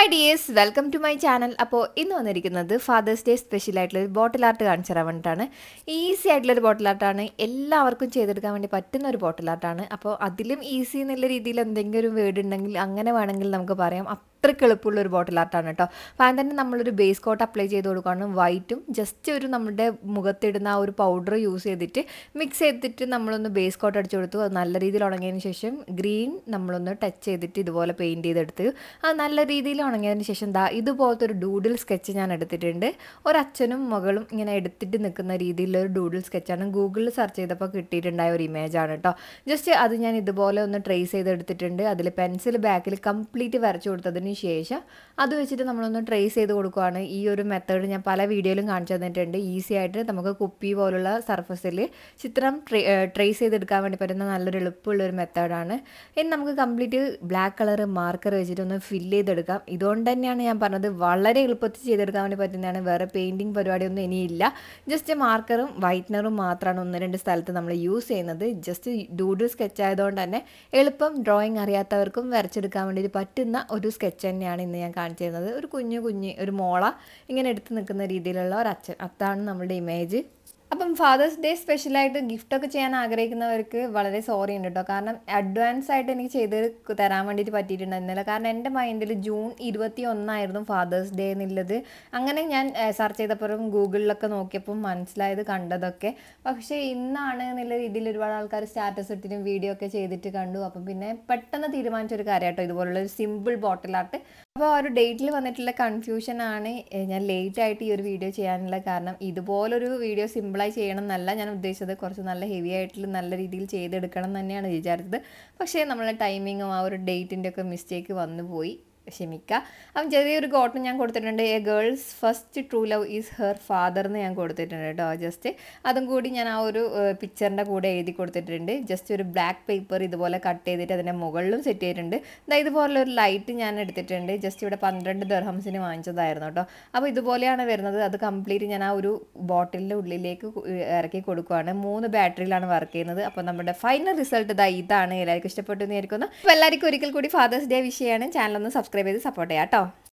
hi dears welcome to my channel അപ്പോൾ ഇന്ന് വന്നിരിക്കുന്നത് ഫാദേഴ്സ് ഡേ സ്പെഷ്യൽ ആയിട്ടുള്ള ഒരു ബോട്ടിൽ ആർട്ട് കാണിച്ചു തരാൻ വേണ്ടിയിട്ടാണ് ഈസി ആയിട്ടുള്ള ഒരു ബോട്ടിൽ ആർട്ടാണ് എല്ലാവർക്കും ചെയ്തെടുക്കാൻ വേണ്ടി പറ്റുന്ന ഒരു ബോട്ടിൽ ആർട്ടാണ് അപ്പോൾ അതിലും ഈസി എന്നുള്ള രീതിയിൽ എന്തെങ്കിലും ഒരു വേർഡ് ഉണ്ടെങ്കിൽ അങ്ങനെ വേണമെങ്കിൽ നമുക്ക് പറയാം അത്രയ്ക്ക് എളുപ്പമുള്ള ഒരു ബോട്ടിൽ ആർട്ടാണ് കേട്ടോ അപ്പോൾ അതിന് തന്നെ നമ്മളൊരു ബേസ് കോട്ട് അപ്ലൈ ചെയ്ത് കൊടുക്കുകയാണ് വൈറ്റും ജസ്റ്റ് ഒരു നമ്മുടെ മുഖത്തിടുന്ന ആ ഒരു പൗഡർ യൂസ് ചെയ്തിട്ട് മിക്സ് ചെയ്തിട്ട് നമ്മളൊന്ന് ബേസ് കോട്ട് അടിച്ചു കൊടുത്തു അത് നല്ല രീതിയിൽ ഉണങ്ങിയതിന് ശേഷം ഗ്രീൻ നമ്മളൊന്ന് ടച്ച് ചെയ്തിട്ട് ഇതുപോലെ പെയിൻറ്റ് ചെയ്തെടുത്ത് അത് നല്ല രീതിയിൽ ഉണങ്ങിയതിന് ശേഷം ദാ ഇതുപോലത്തെ ഒരു ഡൂഡിൽ സ്കെച്ച് ഞാൻ എടുത്തിട്ടുണ്ട് ഒരച്ഛനും മകളും ഇങ്ങനെ എടുത്തിട്ട് നിൽക്കുന്ന രീതിയിലുള്ള ഒരു ഡൂഡിൽ സ്കെച്ചാണ് ഗൂഗിളിൽ സെർച്ച് ചെയ്തപ്പോൾ കിട്ടിയിട്ടുണ്ടായ ഒരു ഇമേജാണ് കേട്ടോ ജസ്റ്റ് അത് ഞാൻ ഇതുപോലെ ഒന്ന് ട്രേസ് ചെയ്തെടുത്തിട്ടുണ്ട് അതിൽ പെൻസിൽ ബാക്കിൽ കംപ്ലീറ്റ് വരച്ചു കൊടുത്തതിന് ശേഷം അത് വെച്ചിട്ട് നമ്മളൊന്ന് ട്രേസ് ചെയ്ത് കൊടുക്കുകയാണ് ഈ ഒരു മെത്തേഡ് ഞാൻ പല വീഡിയോയിലും കാണിച്ചു തന്നിട്ടുണ്ട് ഈസി ആയിട്ട് നമുക്ക് കുപ്പി പോലുള്ള സർഫസിൽ ചിത്രം ട്രേസ് ചെയ്തെടുക്കാൻ വേണ്ടി പറ്റുന്ന നല്ലൊരു എളുപ്പമുള്ള ഒരു മെത്തേഡാണ് ഇനി നമുക്ക് കംപ്ലീറ്റ് ബ്ലാക്ക് കളർ മാർക്കർ വെച്ചിട്ട് ഒന്ന് ഫില്ല് ചെയ്തെടുക്കാം ഇതുകൊണ്ട് തന്നെയാണ് ഞാൻ പറഞ്ഞത് വളരെ എളുപ്പത്തിൽ ചെയ്തെടുക്കാൻ വേണ്ടി പറ്റുന്നതാണ് വേറെ പെയിൻറ്റിങ് പരിപാടിയൊന്നും ഇനിയില്ല ജസ്റ്റ് മാർക്കറും വൈറ്റ്നറും മാത്രമാണ് ഒന്ന് രണ്ട് സ്ഥലത്ത് നമ്മൾ യൂസ് ചെയ്യുന്നത് ജസ്റ്റ് ഡൂഡിൽ സ്കെച്ച് ആയതുകൊണ്ട് തന്നെ എളുപ്പം ഡ്രോയിങ് അറിയാത്തവർക്കും വരച്ചെടുക്കാൻ വേണ്ടി പറ്റുന്ന ഒരു സ്കെച്ച് തന്നെയാണ് ഇന്ന് ഞാൻ കാണിച്ചു തരുന്നത് ഒരു കുഞ്ഞു കുഞ്ഞ് ഒരു മോള ഇങ്ങനെ എടുത്ത് നിൽക്കുന്ന രീതിയിലുള്ള ഒരു അച്ഛൻ അതാണ് നമ്മുടെ ഇമേജ് അപ്പം ഫാദേഴ്സ് ഡേ സ്പെഷ്യലായിട്ട് ഗിഫ്റ്റൊക്കെ ചെയ്യാൻ ആഗ്രഹിക്കുന്നവർക്ക് വളരെ സോറി ഉണ്ട് കേട്ടോ കാരണം അഡ്വാൻസ് ആയിട്ട് എനിക്ക് ചെയ്ത് തരാൻ വേണ്ടിയിട്ട് പറ്റിയിട്ടുണ്ടായിരുന്നില്ല കാരണം എൻ്റെ മൈൻഡിൽ ജൂൺ ഇരുപത്തി ഒന്നായിരുന്നു ഫാദേഴ്സ് ഡേ എന്നുള്ളത് അങ്ങനെ ഞാൻ സെർച്ച് ചെയ്തപ്പോഴും ഗൂഗിളിലൊക്കെ നോക്കിയപ്പോൾ മനസ്സിലായത് കണ്ടതൊക്കെ പക്ഷേ ഇന്നാണ് എന്നുള്ള രീതിയിൽ ഒരുപാട് ആൾക്കാർ സ്റ്റാറ്റസ് ഇട്ടിട്ടും വീഡിയോ ഒക്കെ ചെയ്തിട്ട് കണ്ടു അപ്പം പിന്നെ പെട്ടെന്ന് തീരുമാനിച്ചൊരു കാര്യം കേട്ടോ ഇതുപോലുള്ള ഒരു സിമ്പിൾ ബോട്ടിൽ ആർട്ട് അപ്പോൾ ആ ഒരു ഡേറ്റിൽ വന്നിട്ടുള്ള കൺഫ്യൂഷനാണ് ഞാൻ ലേറ്റ് ആയിട്ട് ഈ ഒരു വീഡിയോ ചെയ്യാനുള്ള കാരണം ഇതുപോലൊരു വീഡിയോ സിമ്പിളായി ചെയ്യണം എന്നല്ല ഞാൻ ഉദ്ദേശിച്ചത് കുറച്ച് നല്ല ഹെവി ആയിട്ടുള്ള നല്ല രീതിയിൽ ചെയ്തെടുക്കണം എന്ന് തന്നെയാണ് വിചാരിച്ചത് പക്ഷേ നമ്മളെ ടൈമിങ്ങും ആ ഒരു ഡേറ്റിൻ്റെ ഒക്കെ മിസ്റ്റേക്ക് വന്നു പോയി ക്ഷമിക്കുക അപ്പം ചെറിയൊരു കോട്ടൺ ഞാൻ കൊടുത്തിട്ടുണ്ട് a girl's first true love is her father എന്ന് ഞാൻ കൊടുത്തിട്ടുണ്ട് കേട്ടോ ജസ്റ്റ് അതും കൂടി ഞാൻ ആ ഒരു പിക്ചറിൻ്റെ കൂടെ എഴുതി കൊടുത്തിട്ടുണ്ട് ജസ്റ്റ് ഒരു ബ്ലാക്ക് പേപ്പർ ഇതുപോലെ കട്ട് ചെയ്തിട്ട് അതിൻ്റെ മുകളിലും സെറ്റ് ചെയ്തിട്ടുണ്ട് ഇതാ ഇതുപോലെ ഒരു ലൈറ്റ് ഞാൻ എടുത്തിട്ടുണ്ട് ജസ്റ്റ് ഇവിടെ പന്ത്രണ്ട് ദർഹംസിന് വാങ്ങിച്ചതായിരുന്നു കേട്ടോ അപ്പോൾ ഇതുപോലെയാണ് വരുന്നത് അത് കംപ്ലീറ്റ് ഞാൻ ആ ഒരു ബോട്ടിലിൻ്റെ ഉള്ളിലേക്ക് ഇറക്കി കൊടുക്കുകയാണ് മൂന്ന് ബാറ്ററിയിലാണ് വർക്ക് ചെയ്യുന്നത് അപ്പോൾ നമ്മുടെ ഫൈനൽ റിസൾട്ട് ഇതാ ഇതാണ് എല്ലാവർക്കും ഇഷ്ടപ്പെട്ടു എന്ന് വിചാരിക്കുന്നു അപ്പോൾ എല്ലാവർക്കും ഒരിക്കൽ കൂടി ഫാദേഴ്സ് ഡേ വിഷയമാണ് ചാനൽ ഒന്ന് സബ്സ്ക്രൈബ് ചെയ്ത് സപ്പോർട്ട് ചെയ്യാം കേട്ടോ